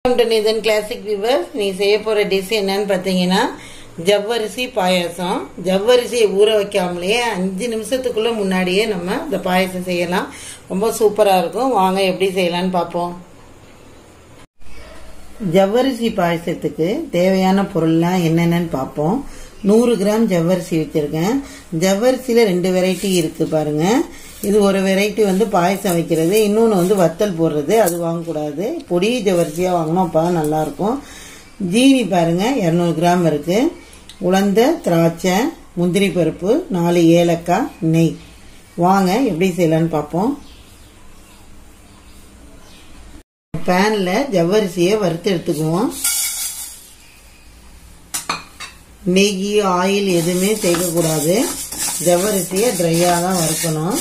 இதன் கிளாசிக் விவர் நீ செய்ய போற டிஷ் என்னன்னு பார்த்தீங்கன்னா ஜவ்வரிசி பாயாசம் ஜவ்வரிசியை ஊற வைக்காமலேயே அஞ்சு நிமிஷத்துக்குள்ள முன்னாடியே நம்ம இந்த பாயாசம் செய்யலாம் ரொம்ப சூப்பரா இருக்கும் வாங்க எப்படி செய்யலாம்னு பார்ப்போம் ஜவ்வரிசி பாயசத்துக்கு தேவையான பொருள்லாம் என்னென்னு பார்ப்போம் நூறு கிராம் ஜவ்வரிசி வச்சிருக்கேன் ஜவ்வரிசியில் ரெண்டு வெரைட்டி இருக்கு பாருங்க இது ஒரு வெரைட்டி வந்து பாயசம் வைக்கிறது இன்னொன்று வந்து வத்தல் போடுறது அது வாங்கக்கூடாது பொடி ஜவ்வரிசியாக வாங்கினோம் அப்போ நல்லா இருக்கும் ஜீனி பாருங்க இரநூறு கிராம் இருக்கு உலர்ந்த திராட்சை முந்திரி பருப்பு நாலு ஏலக்காய் நெய் வாங்க எப்படி செய்யலான்னு பார்ப்போம் பேன்ல ஜவ்வரிசியை வறுத்து எடுத்துக்குவோம் நெய் ஆயில் எதுவுமே சேர்க்கக்கூடாது ஜவ்வரிசியை ட்ரையாக தான் வறுக்கணும்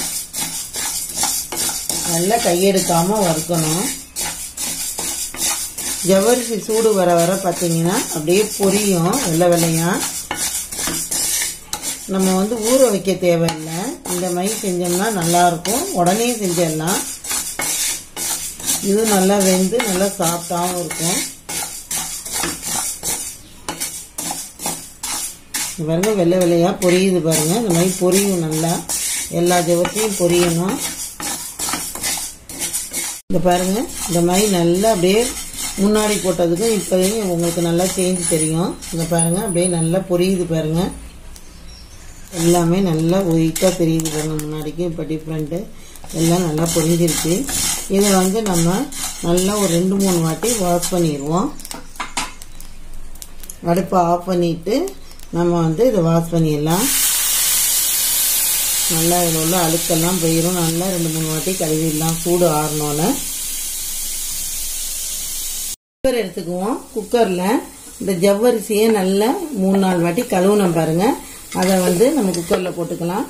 நல்லா கையெடுக்காம வறுக்கணும் ஜவ்வரிசி சூடு வர வர பார்த்தீங்கன்னா அப்படியே பொரியும் வெள்ளை வெள்ளையா நம்ம வந்து ஊற வைக்க தேவையில்லை இந்த மாதிரி செஞ்சோம்னா நல்லா இருக்கும் உடனே செஞ்சிடலாம் இது நல்லா வெந்து நல்லா சாஃப்டாகவும் இருக்கும் பாருங்க வெள்ளை வெள்ளையாக பொரியுது பாருங்க இந்த மாதிரி பொரியும் நல்லா எல்லா ஜவத்தையும் பொரியணும் இந்த பாருங்க இந்த மாதிரி நல்லா அப்படியே முன்னாடி போட்டதுக்கும் இப்போதையும் உங்களுக்கு நல்லா சேஞ்சு தெரியும் இந்த பாருங்க அப்படியே நல்லா பொரியுது பாருங்க எல்லாமே நல்லா ஒயிட்டாக தெரியுது பாருங்க முன்னாடிக்கு இப்போ டிஃப்ரெண்ட்டு எல்லாம் நல்லா பொரிஞ்சிருச்சு இதை வந்து நம்ம நல்லா ஒரு ரெண்டு மூணு வாட்டி வாஷ் பண்ணிடுவோம் அடுப்பை ஆஃப் பண்ணிட்டு நம்ம வந்து இதை வாஷ் பண்ணிடலாம் நல்லா இதில் உள்ள அழுக்கெல்லாம் போயிடும் நல்லா ரெண்டு மூணு வாட்டி கழுவிடலாம் சூடு ஆறணும்னு குக்கர் எடுத்துக்குவோம் குக்கரில் இந்த ஜவ்வரிசியை நல்லா மூணு நாலு வாட்டி கழுவுனோம் பாருங்க அதை வந்து நம்ம குக்கரில் போட்டுக்கலாம்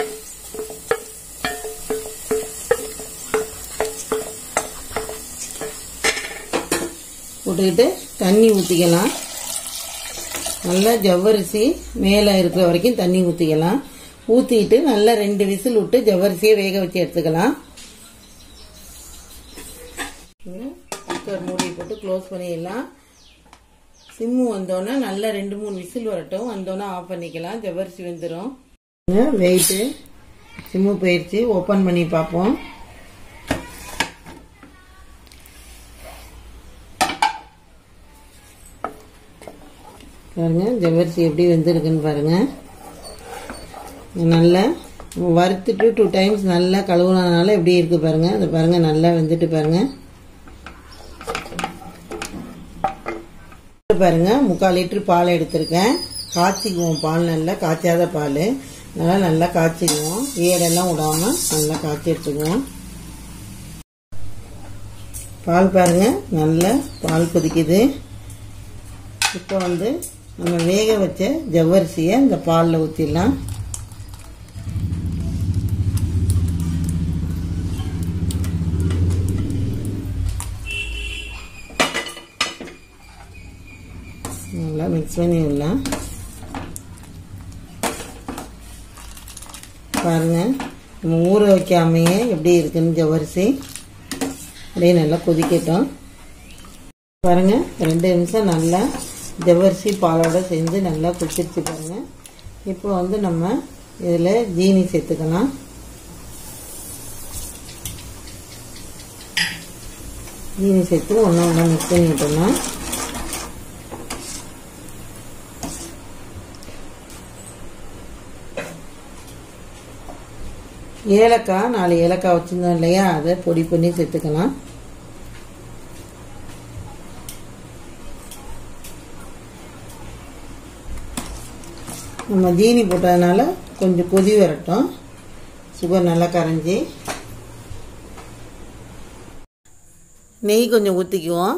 போட்டுக்கிட்டு தண்ணி ஊற்றிக்கலாம் நல்லா ஜவ்வரிசி மேலே இருக்கிற வரைக்கும் தண்ணி ஊற்றிக்கலாம் ஊற்றிட்டு நல்லா ரெண்டு விசில் விட்டு ஜவ்வரிசியை வேக வச்சு எடுத்துக்கலாம் குக்கர் மூடி போட்டு க்ளோஸ் பண்ணிடலாம் சிம்மு வந்தோன்னே நல்லா ரெண்டு மூணு விசில் வரட்டும் வந்தோன்னே ஆஃப் பண்ணிக்கலாம் ஜவ்வரிசி வெந்துடும் வெயிட்டு சிம்மு போயிடுச்சு ஓப்பன் பண்ணி பார்ப்போம் பாருங்க ஜவ்வரிசி எப்படி வெந்திருக்குன்னு பாருங்க நல்லா வறுத்துட்டு டூ டைம்ஸ் நல்லா கழுவுனதுனால எப்படி இருக்கு பாருங்க அதை பாருங்க நல்லா வெந்துட்டு பாருங்க பாருங்க முக்கால் லிட்டர் பால் எடுத்திருக்கேன் காய்ச்சிக்குவோம் பால் நல்லா காய்ச்சாத பால் நல்லா நல்லா காய்ச்சிக்குவோம் ஏடெல்லாம் விடாம நல்லா காய்ச்சி எடுத்துக்குவோம் பால் பாருங்க நல்லா பால் கொதிக்குது இப்போ வந்து நம்ம வேக வச்ச ஜவ்வரிசியை இந்த பாலில் ஊற்றிடலாம் நல்லா மிக்ஸ் பண்ணி விடலாம் பாருங்க நம்ம ஊற வைக்காமையே எப்படி இருக்குன்னு ஜவ்வரிசி அப்படியே நல்லா கொதிக்கட்டும் பாருங்க ரெண்டு நிமிஷம் நல்லா ஜவ்வரிசி பாலோட சேர்ந்து நல்லா குடிச்சிருச்சு பாருங்க இப்போ வந்து நம்ம இதில் ஜீனி சேர்த்துக்கலாம் ஜீனி சேர்த்து ஒன்று ஒன்றா மிக்ஸ் பண்ணி விட்டோம்னா ஏலக்காய் நாலு ஏலக்காய் வச்சுருந்தோம் இல்லையா அதை பொடி பண்ணி சேர்த்துக்கலாம் நம்ம ஜீனி போட்டதுனால கொஞ்சம் கொதி வரட்டும் சுகர் நல்லா கரைஞ்சி நெய் கொஞ்சம் ஊற்றிக்குவோம்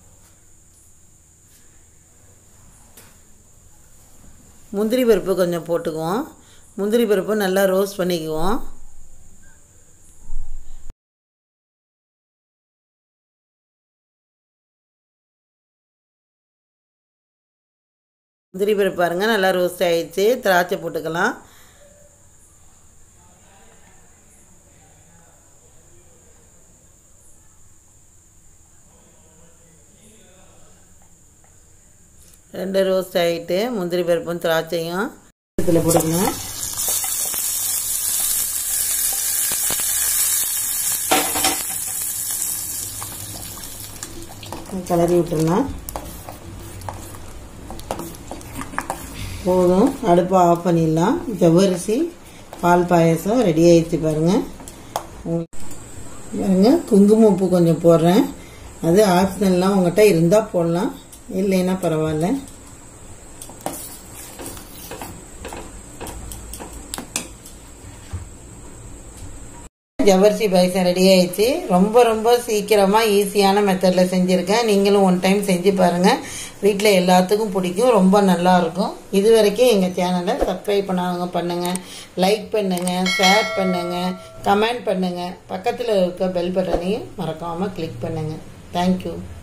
முந்திரி பருப்பு கொஞ்சம் போட்டுக்குவோம் முந்திரி பருப்பு நல்லா ரோஸ்ட் பண்ணிக்குவோம் முந்திரி பருப்பு பாருங்க நல்லா ரோஸ்ட் ஆயிடுச்சு திராட்சை போட்டுக்கலாம் ரெண்டு ரோஸ்ட் ஆகிட்டு முந்திரி பருப்பும் திராட்சையும் இதில் போடுங்க கிளறி விட்டுருலாம் போதும் அடுப்பை ஆஃப் பண்ணிடலாம் ஜவ்வரிசி பால் பாயசம் ரெடி ஆயிடுச்சு பாருங்க பாருங்க குங்குமம் உப்பு கொஞ்சம் போடுறேன் அது ஆப்ஷனல்லாம் உங்கள்கிட்ட இருந்தால் போடலாம் இல்லைன்னா பரவாயில்ல ஜவ்வரிசி பாயசம் ரெடி ஆயிடுச்சு ரொம்ப ரொம்ப சீக்கிரமாக ஈஸியான மெத்தடில் செஞ்சுருக்கேன் நீங்களும் ஒன் டைம் செஞ்சு பாருங்கள் வீட்டில் எல்லாத்துக்கும் பிடிக்கும் ரொம்ப நல்லா இருக்கும் இது வரைக்கும் எங்கள் சேனலை சப்ஸ்கிரைப் பண்ணாதவங்க பண்ணுங்கள் லைக் பண்ணுங்கள் ஷேர் பண்ணுங்கள் கமெண்ட் பண்ணுங்கள் பக்கத்தில் இருக்க பெல் பட்டனையும் மறக்காமல் கிளிக் பண்ணுங்கள் தேங்க்யூ